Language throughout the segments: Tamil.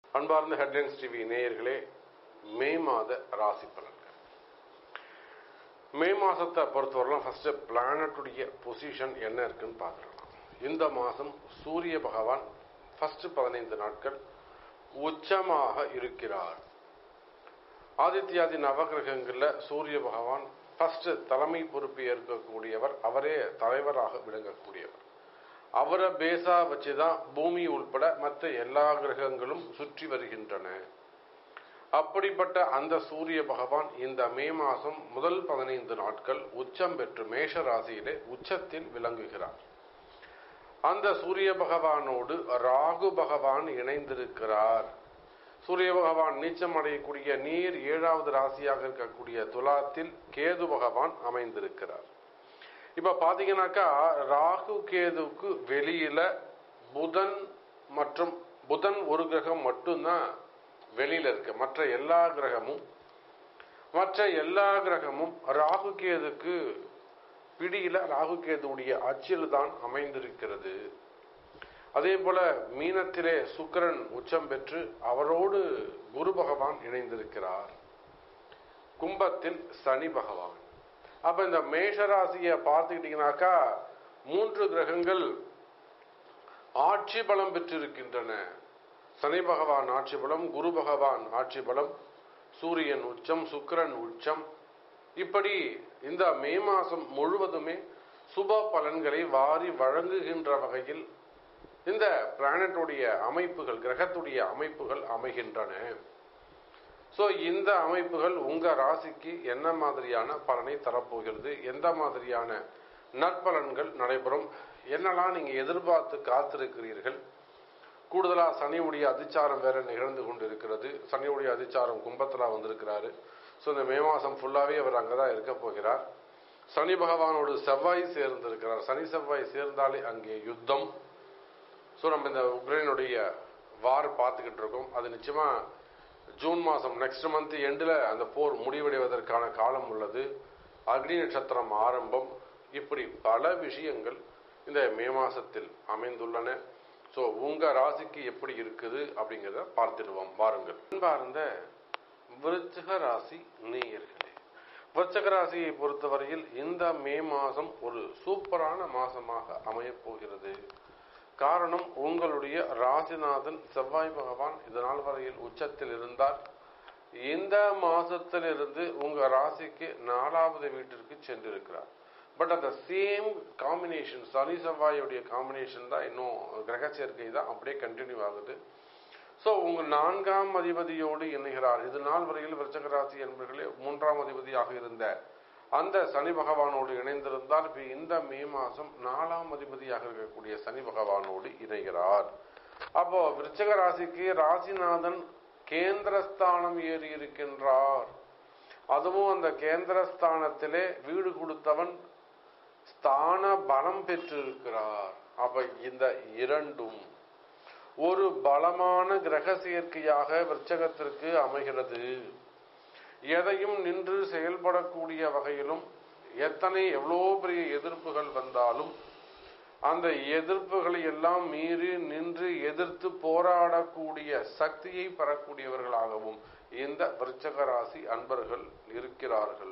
அன்பார்ந்த ஹெட்லைன்ஸ் டிவி நேயர்களே மே மாத ராசி பலன்கள் மே மாசத்தை பொறுத்தவரைலாம் ஃபர்ஸ்ட் பிளானட்டுடைய பொசிஷன் என்ன இருக்குன்னு பார்த்துடலாம் இந்த மாசம் சூரிய பகவான் ஃபர்ஸ்ட் பதினைந்து நாட்கள் உச்சமாக இருக்கிறார் ஆதித்யாதி நவகிரகங்கள்ல சூரிய பகவான் ஃபர்ஸ்ட் தலைமை பொறுப்பு ஏற்கக்கூடியவர் அவரே தலைவராக விளங்கக்கூடியவர் அவரை பேஸா வச்சுதான் பூமி உள்பட மற்ற எல்லா கிரகங்களும் சுற்றி வருகின்றன அப்படிப்பட்ட அந்த சூரிய பகவான் இந்த மே மாசம் முதல் பதினைந்து நாட்கள் உச்சம் பெற்று மேஷ ராசியிலே உச்சத்தில் விளங்குகிறார் அந்த சூரிய பகவானோடு ராகு பகவான் இணைந்திருக்கிறார் சூரிய பகவான் நீச்சம் அடையக்கூடிய நீர் ஏழாவது ராசியாக இருக்கக்கூடிய துலாத்தில் கேது பகவான் அமைந்திருக்கிறார் இப்ப பாத்தீங்கன்னாக்கா ராகு கேதுவுக்கு வெளியில புதன் மற்றும் புதன் ஒரு கிரகம் மட்டும்தான் வெளியில இருக்கு மற்ற எல்லா கிரகமும் மற்ற எல்லா கிரகமும் ராகு கேதுக்கு பிடியில ராகு கேதுவுடைய அச்சில் தான் அமைந்திருக்கிறது அதே போல மீனத்திலே சுக்கரன் உச்சம் பெற்று அவரோடு குரு பகவான் இணைந்திருக்கிறார் கும்பத்தில் சனி பகவான் அப்ப இந்த மேஷராசியை பார்த்துக்கிட்டீங்கன்னாக்கா மூன்று கிரகங்கள் ஆட்சி பலம் பெற்றிருக்கின்றன சனி பகவான் ஆட்சி பலம் குரு பகவான் ஆட்சி பலம் சூரியன் உச்சம் சுக்கரன் உச்சம் இப்படி இந்த மே மாசம் முழுவதுமே சுப பலன்களை வாரி வழங்குகின்ற வகையில் இந்த பிளானட்டுடைய அமைப்புகள் கிரகத்துடைய அமைப்புகள் அமைகின்றன ஸோ இந்த அமைப்புகள் உங்க ராசிக்கு என்ன மாதிரியான பலனை தரப்போகிறது எந்த மாதிரியான நற்பலன்கள் நடைபெறும் என்னெல்லாம் நீங்க எதிர்பார்த்து காத்திருக்கிறீர்கள் கூடுதலா சனியுடைய அதிச்சாரம் வேற நிகழ்ந்து கொண்டிருக்கிறது சனியுடைய அதிச்சாரம் கும்பத்துல வந்திருக்கிறாரு ஸோ இந்த மே மாசம் ஃபுல்லாவே அவர் அங்கதான் இருக்க போகிறார் சனி பகவானோடு செவ்வாய் சேர்ந்திருக்கிறார் சனி செவ்வாய் சேர்ந்தாலே அங்கே யுத்தம் ஸோ நம்ம இந்த உக்ரைனுடைய வார் பார்த்துக்கிட்டு இருக்கோம் அது நிச்சயமா ஜூன் மாதம் நெக்ஸ்ட் மந்த் எண்டில் அந்த போர் முடிவடைவதற்கான காலம் உள்ளது அக்னி நட்சத்திரம் ஆரம்பம் இப்படி பல விஷயங்கள் இந்த மே மாசத்தில் அமைந்துள்ளன ஸோ உங்க ராசிக்கு எப்படி இருக்குது அப்படிங்கிறத பார்த்துடுவோம் வாருங்கள் அன்பார்ந்த விருச்சிக ராசி நேயர்களே விருச்சக ராசியை பொறுத்தவரையில் இந்த மே மாதம் ஒரு சூப்பரான மாசமாக அமையப் போகிறது காரணம் உங்களுடைய ராசிநாதன் செவ்வாய் பகவான் இது நாள் வரையில் உச்சத்தில் இருந்தார் இந்த மாசத்திலிருந்து உங்க ராசிக்கு நாலாவது வீட்டிற்கு சென்றிருக்கிறார் பட் அந்த சேம் காம்பினேஷன் சனி செவ்வாயுடைய காம்பினேஷன் தான் இன்னும் கிரக சேர்க்கை தான் அப்படியே கண்டினியூ ஆகுது ஸோ உங்க நான்காம் அதிபதியோடு இணைகிறார் இது நாள் வரையில் விருச்சக ராசி என்பர்களே மூன்றாம் அதிபதியாக இருந்த அந்த சனி பகவானோடு இணைந்திருந்தால் இப்ப இந்த மே மாசம் நாலாம் அதிபதியாக இருக்கக்கூடிய சனி பகவானோடு இணைகிறார் அப்போ விருச்சக ராசிக்கு ராசிநாதன் கேந்திரஸ்தானம் ஏறி இருக்கின்றார் அதுவும் அந்த கேந்திரஸ்தானத்திலே வீடு கொடுத்தவன் ஸ்தான பலம் பெற்றிருக்கிறார் அப்ப இந்த இரண்டும் ஒரு பலமான கிரக சேர்க்கையாக விருச்சகத்திற்கு அமைகிறது எதையும் நின்று செயல்படக்கூடிய வகையிலும் எத்தனை எவ்வளோ பெரிய எதிர்ப்புகள் வந்தாலும் அந்த எதிர்ப்புகளை எல்லாம் மீறி நின்று எதிர்த்து போராடக்கூடிய சக்தியை பெறக்கூடியவர்களாகவும் இந்த விருச்சக ராசி அன்பர்கள் இருக்கிறார்கள்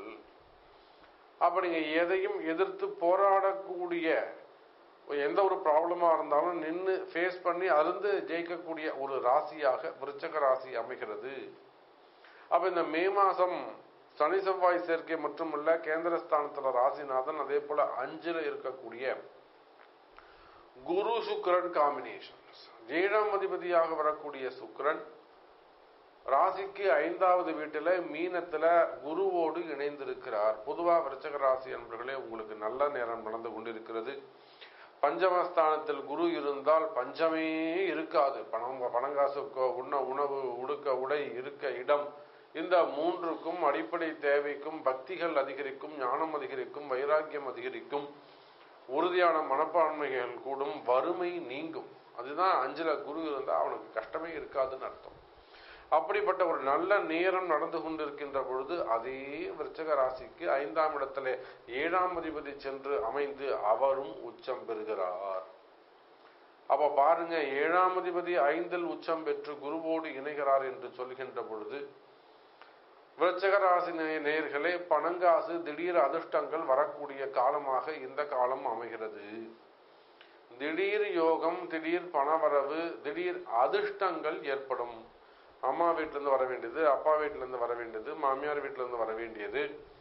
அப்ப நீங்க எதையும் எதிர்த்து போராடக்கூடிய எந்த ஒரு ப்ராப்ளமா இருந்தாலும் நின்று ஃபேஸ் பண்ணி அருந்து ஜெயிக்கக்கூடிய ஒரு ராசியாக விருச்சக ராசி அமைகிறது அப்ப இந்த மே மாசம் சனி செவ்வாய் சேர்க்கை மட்டுமல்ல கேந்திரஸ்தானத்துல ராசிநாதன் அதே போல அஞ்சுல இருக்கக்கூடிய குரு சுக்கரன் காம்பினேஷன் ஏழாம் அதிபதியாக வரக்கூடிய சுக்கரன் ராசிக்கு ஐந்தாவது வீட்டுல மீனத்துல குருவோடு இணைந்திருக்கிறார் பொதுவா விருச்சக ராசி என்பர்களே உங்களுக்கு நல்ல நேரம் நடந்து கொண்டிருக்கிறது பஞ்சமஸ்தானத்தில் குரு இருந்தால் பஞ்சமே இருக்காது பணம் பணங்காசு உண்ண உணவு உடுக்க உடை இருக்க இடம் இந்த மூன்றுக்கும் அடிப்படை தேவைக்கும் பக்திகள் அதிகரிக்கும் ஞானம் அதிகரிக்கும் வைராக்கியம் அதிகரிக்கும் உறுதியான மனப்பான்மைகள் கூடும் வறுமை நீங்கும் அதுதான் அஞ்சுல குரு இருந்தா அவனுக்கு கஷ்டமே இருக்காதுன்னு அர்த்தம் அப்படிப்பட்ட ஒரு நல்ல நேரம் நடந்து கொண்டிருக்கின்ற பொழுது அதே விருச்சக ராசிக்கு ஐந்தாம் இடத்திலே ஏழாம் அதிபதி சென்று அமைந்து அவரும் உச்சம் பெறுகிறார் அப்ப பாருங்க ஏழாம் அதிபதி ஐந்தில் உச்சம் பெற்று குருவோடு இணை அமைகிறார் என்று சொல்கின்ற பொழுது விருச்சக ராசி நே- நேயர்களே பணங்காசு திடீர் அதிர்ஷ்டங்கள் வரக்கூடிய காலமாக இந்த காலம் அமைகிறது திடீர் யோகம் திடீர் பணவரவு திடீர் அதிர்ஷ்டங்கள் ஏற்படும் அம்மா வீட்டுல இருந்து வர வேண்டியது அப்பா வீட்டுல இருந்து வர வேண்டியது மாமியார் வீட்டுல இருந்து வர வேண்டியது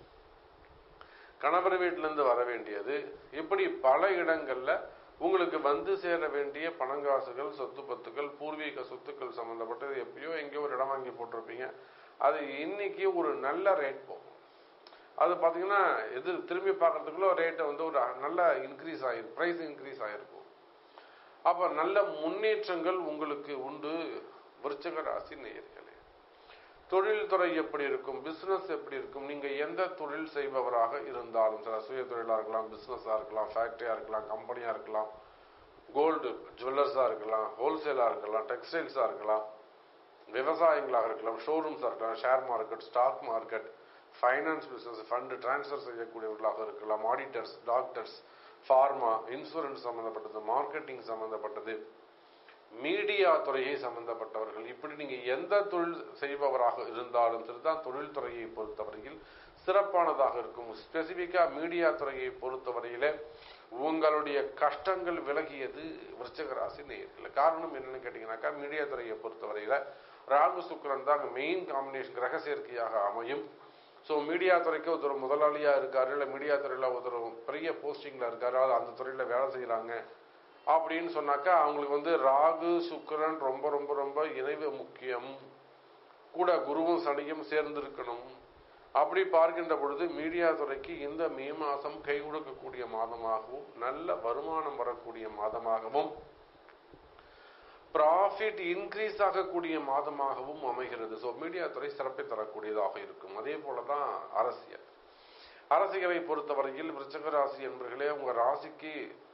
கணவர் வீட்டுல இருந்து வர வேண்டியது இப்படி பல இடங்கள்ல உங்களுக்கு வந்து சேர வேண்டிய பணங்காசுகள் சொத்து பத்துக்கள் பூர்வீக சொத்துக்கள் சம்பந்தப்பட்டது எப்பயோ எங்கேயோ ஒரு இடம் வாங்கி போட்டிருப்பீங்க அது இன்னைக்கு ஒரு நல்ல ரேட் போகும் அது பார்த்தீங்கன்னா எது திரும்பி பார்க்கறதுக்குள்ள ரேட்டை வந்து ஒரு நல்ல இன்க்ரீஸ் ஆகிருக்கும் ப்ரைஸ் இன்க்ரீஸ் ஆகிருக்கும் அப்ப நல்ல முன்னேற்றங்கள் உங்களுக்கு உண்டு விருச்சக ராசி நேயர்களே தொழில்துறை எப்படி இருக்கும் பிசினஸ் எப்படி இருக்கும் நீங்க எந்த தொழில் செய்பவராக இருந்தாலும் சில சுய தொழிலா இருக்கலாம் பிசினஸா இருக்கலாம் ஃபேக்டரியா இருக்கலாம் கம்பெனியா இருக்கலாம் கோல்டு ஜுவல்லர்ஸா இருக்கலாம் ஹோல்சேலா இருக்கலாம் டெக்ஸ்டைல்ஸா இருக்கலாம் விவசாயங்களாக இருக்கலாம் ஷோரூம்ஸாக இருக்கலாம் share market stock market finance business fund transfer செய்யக்கூடியவர்களாக இருக்கலாம் ஆடிட்டர்ஸ் டாக்டர்ஸ் ஃபார்மா இன்சூரன்ஸ் சம்பந்தப்பட்டது மார்க்கெட்டிங் சம்பந்தப்பட்டது மீடியா துறையை சம்பந்தப்பட்டவர்கள் இப்படி நீங்க எந்த தொழில் செய்பவராக இருந்தாலும் சரிதான் தொழில் துறையை பொறுத்தவரையில் சிறப்பானதாக இருக்கும் ஸ்பெசிபிக்கா மீடியா துறையை பொறுத்தவரையில உங்களுடைய கஷ்டங்கள் விலகியது விருச்சக ராசி நேயர்கள் காரணம் என்னன்னு கேட்டீங்கன்னாக்கா மீடியா துறையை பொறுத்தவரையில ராகு சுக்கிரன் தான் மெயின் காம்பினேஷன் கிரக சேர்க்கையாக அமையும் ஸோ மீடியா துறைக்கு ஒருத்தர் முதலாளியா இருக்காரு இல்லை மீடியா துறையில ஒருத்தர் பெரிய போஸ்டிங்ல இருக்காரு அது அந்த துறையில வேலை செய்யறாங்க அப்படின்னு சொன்னாக்கா அவங்களுக்கு வந்து ராகு சுக்கிரன் ரொம்ப ரொம்ப ரொம்ப இணைவு முக்கியம் கூட குருவும் சனியும் சேர்ந்திருக்கணும் அப்படி பார்க்கின்ற பொழுது மீடியா துறைக்கு இந்த மே மாசம் கை கொடுக்கக்கூடிய மாதமாகவும் நல்ல வருமானம் வரக்கூடிய மாதமாகவும் ப்ராஃபிட் இன்க்ரீஸ் ஆகக்கூடிய மாதமாகவும் அமைகிறது ஸோ மீடியா துறை சிறப்பை தரக்கூடியதாக இருக்கும் அதே போலதான் அரசியல் அரசியலை பொறுத்தவரையில் விருச்சக ராசி என்பர்களே உங்க ராசிக்கு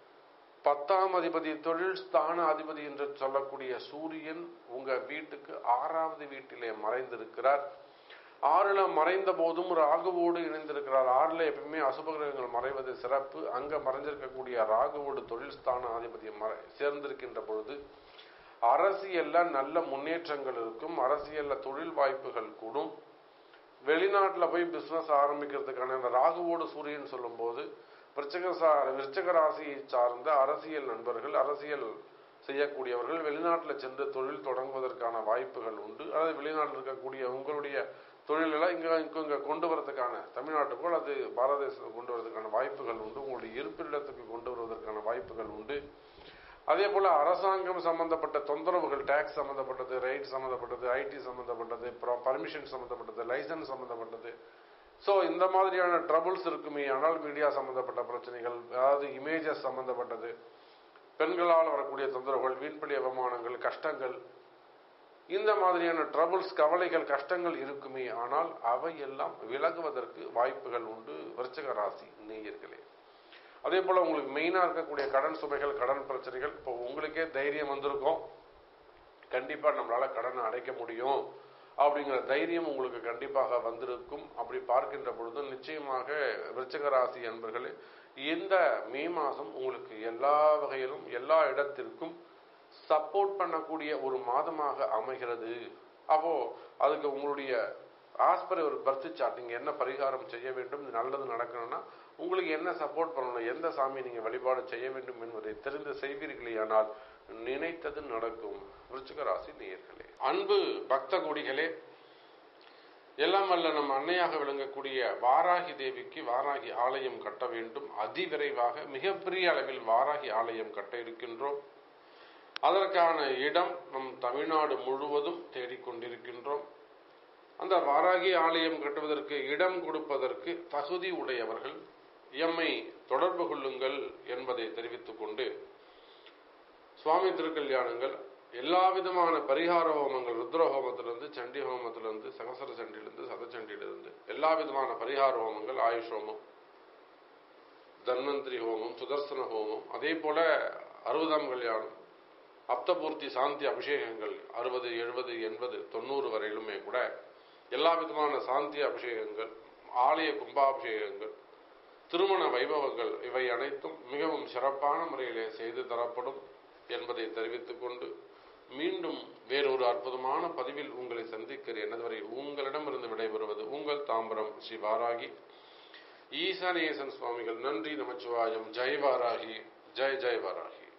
பத்தாம் அதிபதி தொழில் ஸ்தான அதிபதி என்று சொல்லக்கூடிய சூரியன் உங்க வீட்டுக்கு ஆறாவது வீட்டிலே மறைந்திருக்கிறார் ஆறுல மறைந்த போதும் ராகுவோடு இணைந்திருக்கிறார் ஆறுல எப்பவுமே அசுபகிரகங்கள் மறைவது சிறப்பு அங்க மறைஞ்சிருக்கக்கூடிய ராகுவோடு தொழில் ஸ்தான அதிபதி மறை சேர்ந்திருக்கின்ற பொழுது அரசியல்ல நல்ல முன்னேற்றங்கள் இருக்கும் அரசியல்ல தொழில் வாய்ப்புகள் கூடும் வெளிநாட்டுல போய் பிசினஸ் ஆரம்பிக்கிறதுக்கான இந்த ராகுவோடு சூரியன் சொல்லும்போது விருச்சக சா விருச்சக ராசியை சார்ந்த அரசியல் நண்பர்கள் அரசியல் செய்யக்கூடியவர்கள் வெளிநாட்டில் சென்று தொழில் தொடங்குவதற்கான வாய்ப்புகள் உண்டு அதாவது வெளிநாட்டில் இருக்கக்கூடிய உங்களுடைய தொழில்களை இங்க இங்க இங்க கொண்டு வரதுக்கான தமிழ்நாட்டுக்கோ அல்லது பாரத தேசத்துக்கு கொண்டு வரதுக்கான வாய்ப்புகள் உண்டு உங்களுடைய இருப்பிடத்துக்கு கொண்டு வருவதற்கான வாய்ப்புகள் உண்டு அதே போல அரசாங்கம் சம்பந்தப்பட்ட தொந்தரவுகள் டாக்ஸ் சம்பந்தப்பட்டது ரைட் சம்பந்தப்பட்டது ஐடி சம்பந்தப்பட்டது பர்மிஷன் சம்பந்தப்பட்டது லைசன்ஸ் சம்பந்தப்பட்டது ஸோ இந்த மாதிரியான ட்ரபுள்ஸ் இருக்குமே ஆனால் மீடியா சம்பந்தப்பட்ட பிரச்சனைகள் அதாவது இமேஜஸ் சம்பந்தப்பட்டது பெண்களால் வரக்கூடிய தொந்தரவுகள் வீண்பழி அவமானங்கள் கஷ்டங்கள் இந்த மாதிரியான ட்ரபுள்ஸ் கவலைகள் கஷ்டங்கள் இருக்குமே ஆனால் அவையெல்லாம் விலகுவதற்கு வாய்ப்புகள் உண்டு விருச்சக ராசி நேயர்களே அதே போல உங்களுக்கு மெயினா இருக்கக்கூடிய கடன் சுமைகள் கடன் பிரச்சனைகள் இப்போ உங்களுக்கே தைரியம் வந்திருக்கும் கண்டிப்பா நம்மளால கடனை அடைக்க முடியும் அப்படிங்கிற தைரியம் உங்களுக்கு கண்டிப்பாக வந்திருக்கும் அப்படி பார்க்கின்ற பொழுது நிச்சயமாக விருச்சக ராசி அன்பர்களே இந்த மே மாதம் உங்களுக்கு எல்லா வகையிலும் எல்லா இடத்திற்கும் சப்போர்ட் பண்ணக்கூடிய ஒரு மாதமாக அமைகிறது அப்போ அதுக்கு உங்களுடைய ஆஸ்பர் ஒரு பர்த் சார்ட் நீங்க என்ன பரிகாரம் செய்ய வேண்டும் இது நல்லது நடக்கணும்னா உங்களுக்கு என்ன சப்போர்ட் பண்ணணும் எந்த சாமி நீங்க வழிபாடு செய்ய வேண்டும் என்பதை தெரிந்து செய்வீர்களேயானால் நினைத்தது நடக்கும் விருச்சிக ராசி நேயர்களே அன்பு பக்த கொடிகளே எல்லாம் வல்ல நம்ம அன்னையாக விளங்கக்கூடிய வாராகி தேவிக்கு வாராகி ஆலயம் கட்ட வேண்டும் அதிவிரைவாக மிகப்பெரிய அளவில் வாராகி ஆலயம் கட்ட இருக்கின்றோம் அதற்கான இடம் நம் தமிழ்நாடு முழுவதும் தேடிக்கொண்டிருக்கின்றோம் அந்த வாராகி ஆலயம் கட்டுவதற்கு இடம் கொடுப்பதற்கு தகுதி உடையவர்கள் எம்மை தொடர்பு கொள்ளுங்கள் என்பதை தெரிவித்துக் கொண்டு சுவாமி திருக்கல்யாணங்கள் எல்லா விதமான பரிகார ஹோமங்கள் ருத்ர ஹோமத்திலிருந்து சண்டி ஹோமத்திலிருந்து சகசர சண்டிலிருந்து சதச்சண்டியிலிருந்து எல்லா விதமான பரிகார ஹோமங்கள் ஆயுஷ் ஹோமம் தன்வந்திரி ஹோமம் சுதர்சன ஹோமம் அதே போல அறுபதாம் கல்யாணம் அப்தபூர்த்தி சாந்தி அபிஷேகங்கள் அறுபது எழுபது எண்பது தொண்ணூறு வரையிலுமே கூட எல்லா விதமான சாந்தி அபிஷேகங்கள் ஆலய கும்பாபிஷேகங்கள் திருமண வைபவங்கள் இவை அனைத்தும் மிகவும் சிறப்பான முறையிலே செய்து தரப்படும் என்பதை தெரிவித்துக் கொண்டு மீண்டும் வேறொரு அற்புதமான பதிவில் உங்களை சந்திக்கிறேன் அதுவரை உங்களிடமிருந்து விடைபெறுவது உங்கள் தாம்பரம் ஸ்ரீ வாராகி ஈசானேசன் சுவாமிகள் நன்றி நமச்சிவாயம் ஜெய் வாராகி ஜெய் ஜெய் வாராகி